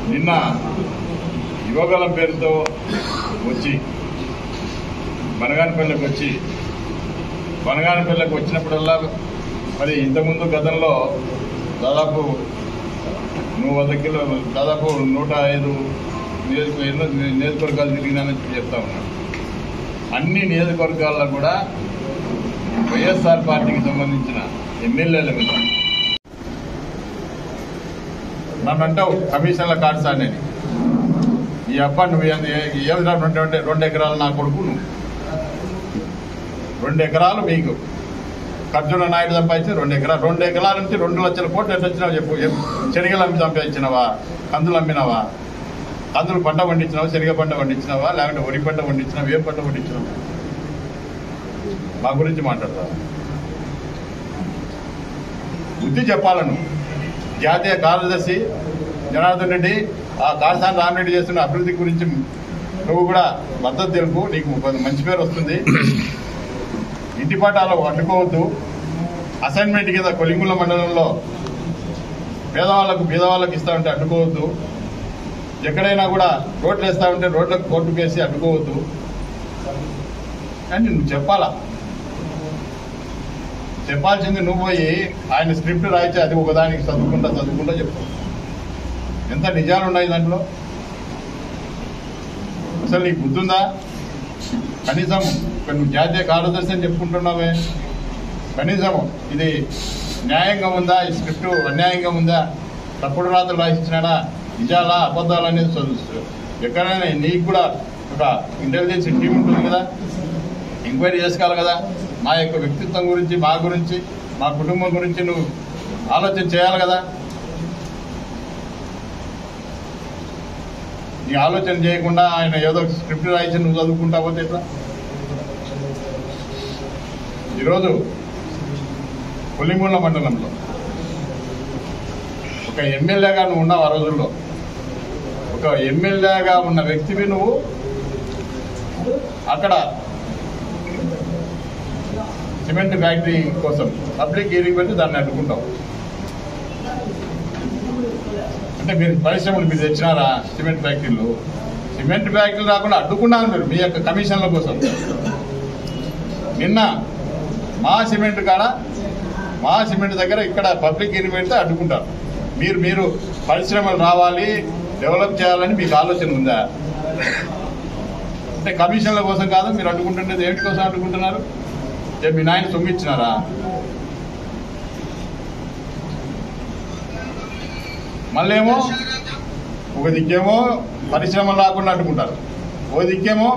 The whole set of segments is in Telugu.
నిన్న యువగలం పేరుతో వచ్చి బనగానపల్లికి వచ్చి బనగానపల్లికి వచ్చినప్పుడల్లా మరి ఇంతకుముందు గతంలో దాదాపు నువ్వు వంద కిలో దాదాపు నూట ఐదు నియోజక ఎన్నో నియోజకవర్గాలు తిరిగినానని చెప్తా ఉన్నాను అన్ని నియోజకవర్గాల్లో కూడా వైఎస్ఆర్ పార్టీకి సంబంధించిన ఎమ్మెల్యేల మీద నన్ను అంటావు కమిషన్ల కార్డు సార్ నేను ఈ అబ్బా నువ్వు ఏం- ఏ- ఏం రా రెండు రెండు రెండు ఎకరాలు నా కొడుకు నువ్వు రెండు ఎకరాలు మీకు ఖర్జున నాయుడు సంపాదించిన రెండు ఎకరాలు రెండు ఎకరాల నుంచి రెండు లక్షల కోట్లు ఎట్లా వచ్చినావు చెప్పు ఎం- శనగలు అమ్మి సంపాదించినవా కందులు అమ్మినావా కందులు పంట పండించినావా శనగ పంట పండించినావా లేకుంటే వరి పంట పండించినావా ఏ పంట పండించినావా మా గురించి మాట్లాడతావా బుద్ధి చెప్పాలను జాతీయ కార్యదర్శి జనార్దన్ రెడ్డి ఆ కాసాని రామరెడ్డి చేస్తున్న అభివృద్ధి గురించి నువ్వు కూడా మద్దతు తెలుపు నీకు కొంత మంచి పేరు వస్తుంది ఇంటి పట్టాలు అడ్డుకోవద్దు అసైన్మెంట్ కింద కొలింగుల మండలంలో పేదవాళ్ళకు పేదవాళ్ళకు ఇస్తా ఉంటే అడ్డుకోవద్దు ఎక్కడైనా కూడా రోడ్లు వేస్తా ఉంటే రోడ్లకు కోర్టు కేసి అడ్డుకోవద్దు కానీ నువ్వు చెప్పాలా చెప్పాల్సింది నువ్వు పోయి ఆయన స్క్రిప్ట్ రాయించి అది ఒకదానికి చదువుకుంటా చదువుకుంటా చెప్పు ఎంత నిజాలు ఉన్నాయి దాంట్లో అసలు నీకు బుద్ధుందా కనీసం ఇక్కడ నువ్వు జాతీయ కార్యదర్శి అని చెప్పుకుంటున్నావే కనీసం ఇది న్యాయంగా ఉందా ఈ స్క్రిప్ట్ అన్యాయంగా ఉందా తప్పుడు రాతలు రాసిచ్చినాడా నిజాలా అబద్ధాలు అనేది చదువు ఎక్కడైనా నీకు కూడా ఒక ఇంటెలిజెన్స్ టీం ఉంటుంది కదా ఎంక్వైరీ చేసుకోవాలి కదా మా యొక్క వ్యక్తిత్వం గురించి మా గురించి మా కుటుంబం గురించి నువ్వు ఆలోచన చేయాలి కదా నీ ఆలోచన చేయకుండా ఆయన ఏదో స్క్రిప్ట్ రాయించి నువ్వు చదువుకుంటా పోతే ఎట్లా ఈరోజు పులిముళ్ళ మండలంలో ఒక ఎమ్మెల్యేగా నువ్వు ఉన్నావు ఆ రోజుల్లో ఒక ఎమ్మెల్యేగా ఉన్న వ్యక్తివి నువ్వు అక్కడ సిమెంట్ ఫ్యాక్టరీ కోసం పబ్లిక్ హీరింగ్ పెట్టి దాన్ని అడ్డుకుంటాం అంటే మీరు పరిశ్రమలు మీరు తెచ్చినారా సిమెంట్ ఫ్యాక్టరీలు సిమెంట్ ఫ్యాక్టరీలు రాకుండా అడ్డుకున్నారు మీరు మీ యొక్క కమిషన్ల కోసం నిన్న మా సిమెంట్ కాడ మా సిమెంట్ దగ్గర ఇక్కడ పబ్లిక్ హీరింగ్ పెడితే అడ్డుకుంటారు మీరు మీరు పరిశ్రమలు రావాలి డెవలప్ చేయాలని మీకు ఆలోచన ఉందా అంటే కమిషన్ల కోసం కాదు మీరు అడ్డుకుంటుండేది ఏమిటి కోసం అడ్డుకుంటున్నారు ఏ మీ నాయన సొమ్మిచ్చినారా మళ్ళేమో ఒక దిక్కేమో పరిశ్రమలు రాకుండా అడ్డుకుంటారు ఓ దిక్కేమో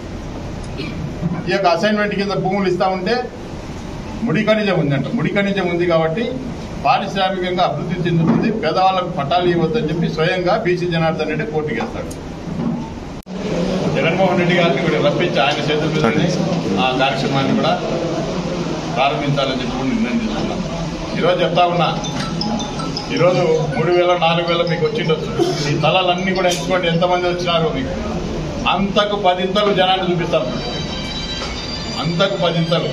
ఈ యొక్క అసైన్మెంట్ కింద భూములు ఇస్తా ఉంటే ముడి ఖనిజం ఉందంట ముడి ఖనిజం ఉంది కాబట్టి పారిశ్రామికంగా అభివృద్ధి చెందుతుంది పేదవాళ్ళకు పట్టాలు ఇవ్వద్దని చెప్పి స్వయంగా బీసీ జనార్దన్ రెడ్డి కోర్టుకి వేస్తాడు జగన్మోహన్ రెడ్డి గారిని కూడా రప్పించి ఆయన చేతుల మీదనే ఆ కార్యక్రమాన్ని కూడా ప్రారంభించాలని చెప్పి కూడా నిర్ణయం తీసుకున్నాం ఈరోజు చెప్తా ఉన్నా ఈరోజు మూడు వేల నాలుగు వేల మీకు వచ్చిండొచ్చు ఈ తలాలన్నీ కూడా ఎంచుకోండి ఎంతమంది వచ్చినారో మీకు అంతకు పదింతలు జనాన్ని చూపిస్తాం అంతకు పదింతలు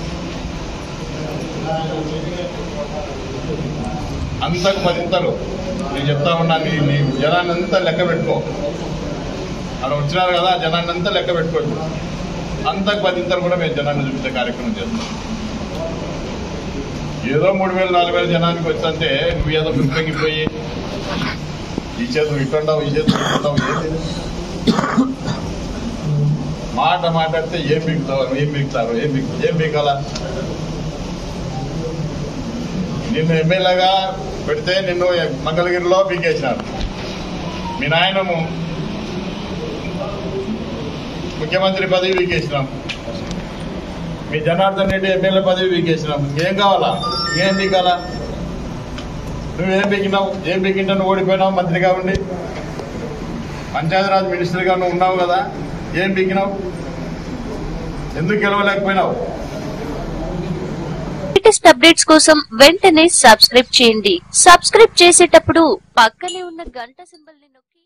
అంతకు పదింతలు నేను చెప్తా ఉన్నా నీ నీ జనాన్ని అంతా లెక్క పెట్టుకో అక్కడ వచ్చినారు కదా జనాన్ని అంతా లెక్క పెట్టుకోండి అంతకు పదింతలు కూడా మేము జనాన్ని చూపించే కార్యక్రమం చేస్తాం ఏదో మూడు వేలు నాలుగు వేల జనానికి వచ్చంటే నువ్వు ఏదో పిప్పగిపోయి ఈ చేతులు ఇట్టుండవు ఈ చేతులు ఇట్టుండవు ఏంది ఇది? మాట మాట్లాడితే ఏం బిగుతావు ఏం బిగుతారు ఏం బిగు ఏం బిగాల నిన్ను ఎమ్మెల్యేగా పెడితే నిన్ను మంగళగిరిలో పీకేసినారు మీ నాయనము ముఖ్యమంత్రి పదవి వీకేసినాం మీ జనార్దన్ రెడ్డి ఎమ్మెల్యే పదవి వీకేసినాం ఏం కావాలా ఏం దిగాలా నువ్వేం బిగినావు ఏం బిగింటా నువ్వు ఓడిపోయినావు మంత్రిగా ఉండి పంచాయతీరాజ్ మినిస్టర్గా నువ్వు ఉన్నావు కదా ఏం బిగినావు ఎందుకు గెలవలేకపోయినావు లేటెస్ట్ అప్డేట్స్ కోసం వెంటనే సబ్స్క్రైబ్ చేయండి సబ్స్క్రైబ్ చేసేటప్పుడు పక్కనే ఉన్న గంట సింబల్ ని నొక్కి